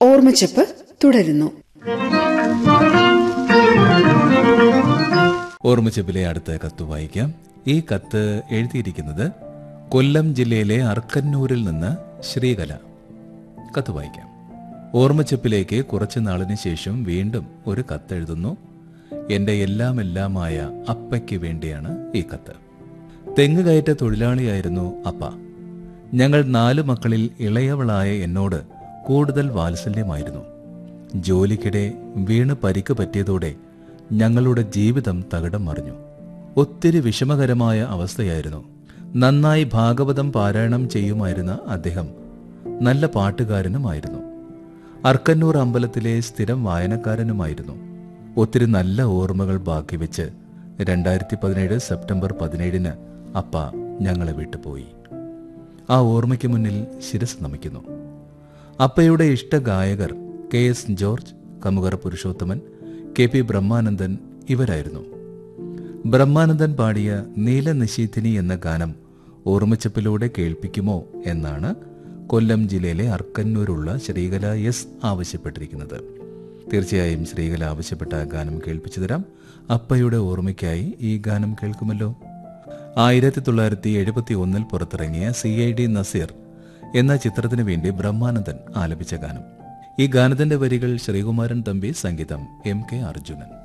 ഓർമ്മച്ചപ്പ് തുടരുന്നു ഓർമ്മച്ചപ്പിലെ അടുത്ത കത്ത് വായിക്കാം ഈ കത്ത് എഴുതിയിരിക്കുന്നത് കൊല്ലം ജില്ലയിലെ അർക്കന്നൂരിൽ നിന്ന് ശ്രീകല കത്ത് വായിക്കാം ഓർമ്മച്ചപ്പിലേക്ക് കുറച്ചു നാളിന് ശേഷം വീണ്ടും ഒരു കത്തെഴുതുന്നു എൻ്റെ എല്ലാം എല്ലാമായ അപ്പയ്ക്ക് വേണ്ടിയാണ് ഈ കത്ത് തെങ്ങ് കയറ്റ തൊഴിലാളിയായിരുന്നു അപ്പ ഞങ്ങൾ നാലു മക്കളിൽ ഇളയവളായ എന്നോട് കൂടുതൽ വാത്സല്യമായിരുന്നു ജോലിക്കിടെ വീണ് പരിക്ക് പറ്റിയതോടെ ഞങ്ങളുടെ ജീവിതം തകിടം മറിഞ്ഞു ഒത്തിരി വിഷമകരമായ അവസ്ഥയായിരുന്നു നന്നായി ഭാഗവതം പാരായണം ചെയ്യുമായിരുന്ന അദ്ദേഹം നല്ല പാട്ടുകാരനുമായിരുന്നു അർക്കന്നൂർ അമ്പലത്തിലെ സ്ഥിരം വായനക്കാരനുമായിരുന്നു ഒത്തിരി നല്ല ഓർമ്മകൾ ബാക്കി വെച്ച് രണ്ടായിരത്തി പതിനേഴ് സെപ്റ്റംബർ പതിനേഴിന് അപ്പ ഞങ്ങളെ വിട്ടുപോയി ആ ഓർമ്മയ്ക്ക് മുന്നിൽ ശിരസ് നമിക്കുന്നു അപ്പയുടെ ഇഷ്ട ഗായകർ K S George Kamukara Purushothaman K P Brahmanandan ഇവരായിരുന്നു ബ്രഹ്മാനന്ദൻ പാടിയ നീലനിശീഥിനി എന്ന ഗാനം ഓർമ്മച്ചപ്പിലൂടെ കേൾപ്പിക്കുമോ എന്നാണ് കൊല്ലം ജില്ലയിലെ അർക്കന്നൂരുള്ള ശ്രീകല എസ് ആവശ്യപ്പെട്ടിരിക്കുന്നത് തീർച്ചയായും ശ്രീകല ആവശ്യപ്പെട്ട ഗാനം കേൾപ്പിച്ചു തരാം അപ്പയുടെ ഓർമ്മയ്ക്കായി ഈ ഗാനം കേൾക്കുമല്ലോ ആയിരത്തി തൊള്ളായിരത്തി എഴുപത്തി ഒന്നിൽ പുറത്തിറങ്ങിയ സി ഐ ഡി നസീർ എന്ന ചിത്രത്തിനു വേണ്ടി ബ്രഹ്മാനന്ദൻ ആലപിച്ച ഗാനം ഈ ഗാനത്തിന്റെ വരികൾ ശ്രീകുമാരൻ തമ്പി സംഗീതം എം കെ അർജുനൻ